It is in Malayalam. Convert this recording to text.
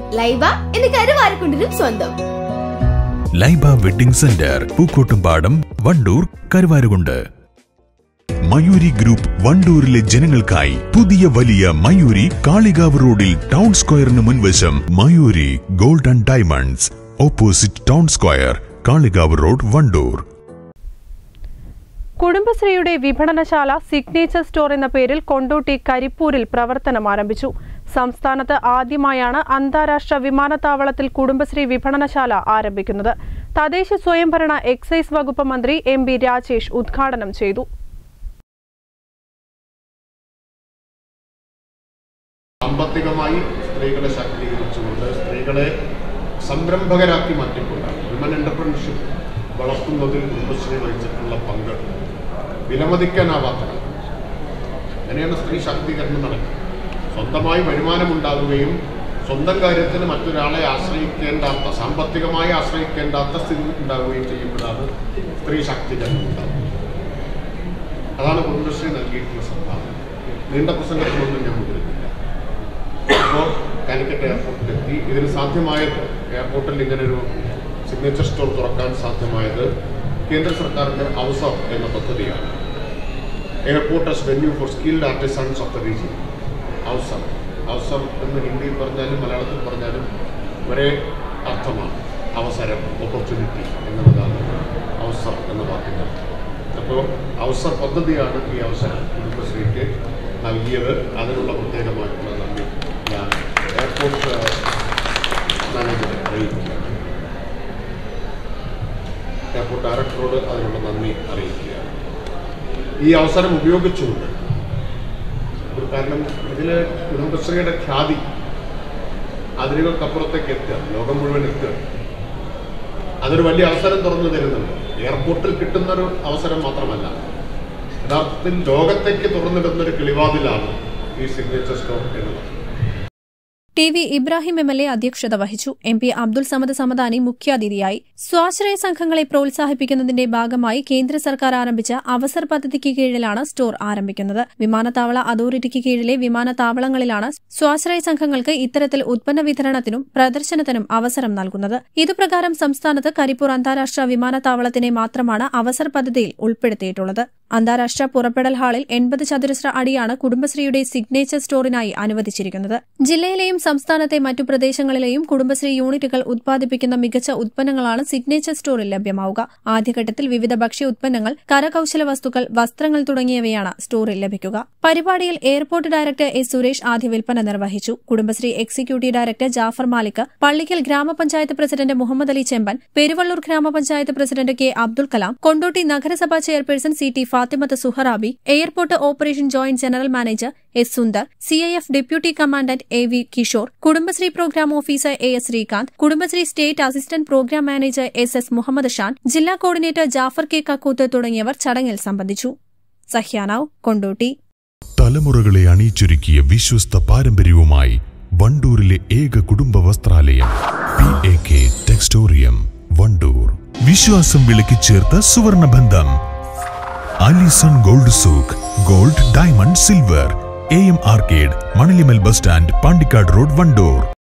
ലൈബ എന്ന് കരുവാരക്കുണ്ടിനും സ്വന്തം Laiba wedding centre Pookkottumpadam Wandoor Karuvarakundu Mayuri group വണ്ടൂരിലെ ജനങ്ങൾക്കായി പുതിയ വലിയ മയൂരി കാളികാവ് റോഡിൽ ടൗൺ സ്ക്വയറിന് മുൻവശം Mayuri gold and diamonds opposite town square Kalikavu road Wandoor കുടുംബശ്രീയുടെ വിപണനശാല സിഗ്നേച്ചർ സ്റ്റോർ എന്ന പേരിൽ കൊണ്ടോട്ടി കരിപ്പൂരിൽ പ്രവർത്തനം ആരംഭിച്ചു സംസ്ഥാനത്ത് ആദ്യമായാണ് അന്താരാഷ്ട്ര വിമാനത്താവളത്തിൽ കുടുംബശ്രീ വിപണനശാല ആരംഭിക്കുന്നത് തദ്ദേശ സ്വയംഭരണ എക്സൈസ് വകുപ്പ് മന്ത്രി എം ബി രാജേഷ് ഉദ്ഘാടനം ചെയ്തു സാമ്പത്തികമായി സ്ത്രീകളെ ശാക്തീകരിച്ചുകൊണ്ട് സ്ത്രീകളെ സംരംഭകരാക്കി മാറ്റിക്കൊണ്ട് വിമൻ എന്റർപ്രണർഷിപ്പ് വളർത്തുന്നതിൽ കുടുംബശ്രീ വഹിച്ചിട്ടുള്ള പങ്ക് വിലമതിക്കാനാവാത്തതാണ് അങ്ങനെയാണ് സ്ത്രീ ശാക്തീകരണം നടക്കുന്നത് സ്വന്തമായി വരുമാനമുണ്ടാകുകയും സ്വന്തം കാര്യത്തിന് മറ്റൊരാളെ ആശ്രയിക്കേണ്ടാത്ത സാമ്പത്തികമായി ആശ്രയിക്കേണ്ടാത്ത സ്ഥിതി ഉണ്ടാവുകയും ചെയ്യുമ്പോഴാണ് സ്ത്രീ ശാക്തീകരണം ഉണ്ടാകുന്നത് അതാണ് കുടുംബശ്രീ നൽകിയിട്ടുള്ള സംഭാവന നീണ്ട പ്രസംഗത്തിലൊന്നും ഞാൻ മുതിരുന്നില്ല ഇപ്പോൾ കാലിക്കറ്റ് എയർപോർട്ടിലെത്തി ഇതിന് സാധ്യമായത് എയർപോർട്ടിൽ ഇങ്ങനൊരു സിഗ്നേച്ചർ സ്റ്റോർ തുറക്കാൻ സാധ്യമായത് കേന്ദ്ര സർക്കാരിൻ്റെ അവസർ എന്ന പദ്ധതിയാണ് airport as venue for skilled artisans of the region Avasar Avasar എന്ന് ഹിന്ദിയിൽ പറഞ്ഞാലും മലയാളത്തിൽ പറഞ്ഞാലും ഒരേ അർത്ഥമാണ് അവസരം ഓപ്പർച്യൂണിറ്റി എന്നുള്ളതാണ് അവസർ എന്ന വാക്കിൻ്റെ അർത്ഥം അപ്പോൾ അവസർ പദ്ധതിയാണ് ഈ അവസരം കുടുംബശ്രീക്ക് നൽകിയത് അതിനുള്ള പ്രത്യേകമായിട്ടുള്ള നന്ദി ഞാൻ എയർപോർട്ട് മാനേജറെ അറിയിക്കുകയാണ് എയർപോർട്ട് ഡയറക്ടറോട് അതിനുള്ള നന്ദി അറിയിക്കുകയാണ് ഈ അവസരം ഉപയോഗിച്ചുകൊണ്ട് ഒരു കാരണം ഇതിൽ കുടുംബശ്രീയുടെ ഖ്യാതി അതിരുകൾക്കപ്പുറത്തേക്ക് എത്തുക ലോകം മുഴുവൻ എത്തുക അതൊരു വലിയ അവസരം തുറന്നു തരുന്നുണ്ട് എയർപോർട്ടിൽ കിട്ടുന്നൊരു അവസരം മാത്രമല്ല യഥാർത്ഥത്തിൽ ലോകത്തേക്ക് തുറന്നിടുന്നൊരു കിളിവാതിലാണ് ഈ സിഗ്നേച്ചർ സ്റ്റോർ എന്നുള്ളത് T V Ibrahim M L A അധ്യക്ഷത വഹിച്ചു എം പി അബ്ദുൾ സമദ് സമദാനി മുഖ്യാതിഥിയായി സ്വാശ്രയ സംഘങ്ങളെ പ്രോത്സാഹിപ്പിക്കുന്നതിന്റെ ഭാഗമായി കേന്ദ്ര സർക്കാർ ആരംഭിച്ച അവസർ പദ്ധതിക്ക് കീഴിലാണ് സ്റ്റോർ ആരംഭിക്കുന്നത് വിമാനത്താവള അതോറിറ്റിക്ക് കീഴിലെ വിമാനത്താവളങ്ങളിലാണ് സ്വാശ്രയ സംഘങ്ങൾക്ക് ഇത്തരത്തിൽ ഉത്പന്ന വിതരണത്തിനും പ്രദർശനത്തിനും അവസരം നൽകുന്നത് ഇതുപ്രകാരം സംസ്ഥാനത്ത് കരിപ്പൂർ അന്താരാഷ്ട്ര വിമാനത്താവളത്തിനെ മാത്രമാണ് അവസർ പദ്ധതിയിൽ ഉൾപ്പെടുത്തിയിട്ടുള്ളത് അന്താരാഷ്ട്ര പുറപ്പെടൽ ഹാളിൽ എൺപത് ചതുരശ്ര അടിയാണ് കുടുംബശ്രീയുടെ സിഗ്നേച്ചർ സ്റ്റോറിനായി അനുവദിച്ചിരിക്കുന്നത് ജില്ലയിലെയും സംസ്ഥാനത്തെ മറ്റു പ്രദേശങ്ങളിലെയും കുടുംബശ്രീ യൂണിറ്റുകൾ ഉത്പാദിപ്പിക്കുന്ന മികച്ച ഉത്പന്നങ്ങളാണ് സിഗ്നേച്ചർ സ്റ്റോറിൽ ലഭ്യമാവുക ആദ്യഘട്ടത്തിൽ വിവിധ ഭക്ഷ്യ ഉത്പന്നങ്ങൾ കരകൌശല വസ്തുക്കൾ വസ്ത്രങ്ങൾ തുടങ്ങിയവയാണ് സ്റ്റോറിൽ ലഭിക്കുക പരിപാടിയിൽ എയർപോർട്ട് ഡയറക്ടർ എസ് സുരേഷ് ആദ്യ വിൽപ്പന നിർവഹിച്ചു കുടുംബശ്രീ എക്സിക്യൂട്ടീവ് ഡയറക്ടർ ജാഫർ മാലിക് പള്ളിക്കൽ ഗ്രാമപഞ്ചായത്ത് പ്രസിഡന്റ് മുഹമ്മദ് അലി ചെമ്പൻ പെരുവള്ളൂർ ഗ്രാമപഞ്ചായത്ത് പ്രസിഡന്റ് കെ അബ്ദുൽ കലാം കൊണ്ടോട്ടി നഗരസഭാ chairperson C T Fathimath Suharabi airport operation joint general manager S Sundar CIF deputy commandant A V Kishore Kudumbashree programme officer A S Sreekanth Kudumbashree state assistant programme manager S S Muhammad Shan ജില്ലാ കോർഡിനേറ്റർ ജാഫർ കെ കക്കൂത്ത് തുടങ്ങിയവർ ചടങ്ങിൽ സംബന്ധിച്ചു സഹ്യാനാവ് കൊണ്ടോട്ടി തലമുറകളെ അണിയിച്ചൊരുക്കിയ വിശ്വസ്ത പാരമ്പര്യവുമായി വണ്ടൂരിലെ ഏക കുടുംബ വസ്ത്രാലയം P A K Textorium Wandoor വിശ്വാസം വിളക്കി ചേർത്ത സുവർണ ബന്ധം Alison gold souk gold diamond silver A M arcade Manalimal bus stand Pandikkad road Wandoor